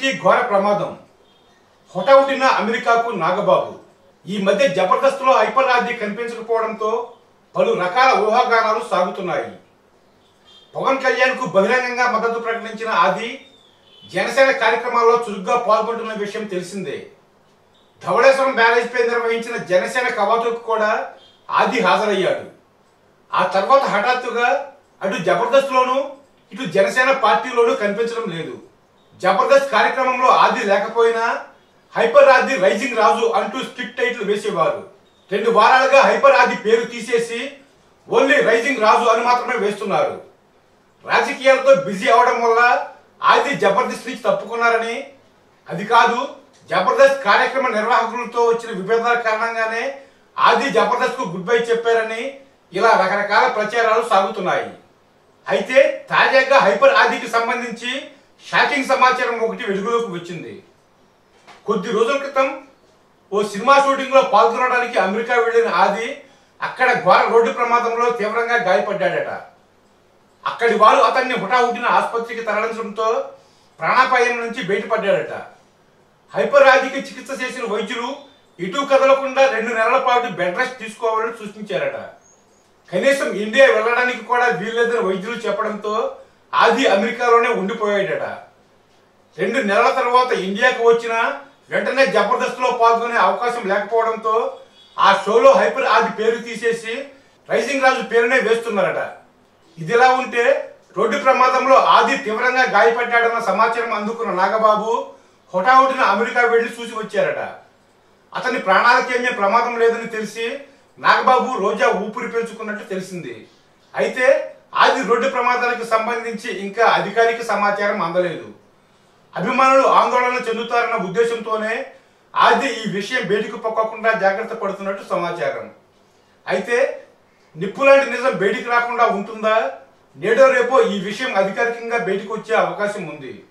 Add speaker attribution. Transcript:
Speaker 1: ఘోర ప్రమాదం హొటవుటిన అమెరికాకు నాగబాబు ఈ మధ్య జబర్దస్త్లో హైపర్ ఆది కనిపించకపోవడంతో పలు రకాల ఊహాగానాలు సాగుతున్నాయి పవన్ కళ్యాణ్ కు బహిరంగంగా మద్దతు ప్రకటించిన ఆది జనసేన కార్యక్రమాల్లో చురుగ్గా పాల్గొంటున్న విషయం తెలిసిందే ధవళేశ్వరం బ్యారేజ్ పై నిర్వహించిన జనసేన కవాతుకు కూడా ఆది హాజరయ్యాడు ఆ తర్వాత హఠాత్తుగా అటు జబర్దస్త్లోనూ ఇటు జనసేన పార్టీలోనూ కనిపించడం లేదు జబర్దస్త్ కార్యక్రమంలో ఆది లేకపోయినా హైపర్ ఆది రైజింగ్ రాజు అంటూ స్కిట్ టైటిల్ వేసేవారు రెండు వారాలుగా హైపర్ ఆది పేరు తీసేసి ఓన్లీ రైజింగ్ రాజు అని మాత్రమే వేస్తున్నారు రాజకీయాలతో బిజీ అవడం వల్ల ఆది జబర్దస్త్ నుంచి తప్పుకున్నారని అది కాదు జబర్దస్త్ కార్యక్రమ నిర్వాహకులతో వచ్చిన విభేదాల కారణంగానే ఆది జబర్దస్త్ కు గుడ్ బై చెప్పారని ఇలా రకరకాల ప్రచారాలు సాగుతున్నాయి అయితే తాజాగా హైపర్ ఆదికి సంబంధించి షాకింగ్ సమాచారం ఒకటి వెలుగులోకి వచ్చింది కొద్ది రోజుల క్రితం ఓ సినిమా షూటింగ్ లో పాల్గొనడానికి అమెరికా వెళ్లిన ఆది అక్కడ ఘోర రోడ్డు ప్రమాదంలో తీవ్రంగా గాయపడ్డాడట అక్కడి వారు అతన్ని హుటాహుటిన ఆసుపత్రికి తరలించడంతో ప్రాణాపాయం నుంచి బయటపడ్డాడట హైపర్ ఆదికి చికిత్స చేసిన వైద్యులు ఇటు కదలకుండా రెండు నెలల పాటు బెడ్ రెస్ట్ తీసుకోవాలని సూచించారట కనీసం ఇండియా వెళ్ళడానికి కూడా వీల్లేదని వైద్యులు చెప్పడంతో ఆది అమెరికాలోనే ఉండిపోయాడట రెండు నెలల తర్వాత ఇండియాకు వచ్చిన వెంటనే జబర్దస్త్ లో పాల్గొనే అవకాశం లేకపోవడంతో ఆ షోలో హైపర్ ఆది పేరు తీసేసి రైజింగ్ రాజు పేరునే వేస్తున్నారట ఇదిలా ఉంటే రోడ్డు ప్రమాదంలో ఆది తీవ్రంగా గాయపడ్డాడన్న సమాచారం అందుకున్న నాగబాబు హుటాహుటిన అమెరికా వెళ్లి చూసి వచ్చారట అతని ప్రాణాలకేమీ ప్రమాదం లేదని తెలిసి నాగబాబు రోజా ఊపిరి పీల్చుకున్నట్టు తెలిసింది అయితే ఆది రోడ్డు ప్రమాదానికి సంబంధించి ఇంకా అధికారిక సమాచారం అందలేదు అభిమానులు ఆందోళన చెందుతారన్న ఉద్దేశంతోనే ఆది ఈ విషయం బయటకు పొక్కకుండా జాగ్రత్త పడుతున్నట్టు సమాచారం అయితే నిప్పులాంటి నిజం బయటికి రాకుండా ఉంటుందా నేడో రేపో ఈ విషయం అధికారికంగా బయటకు వచ్చే అవకాశం ఉంది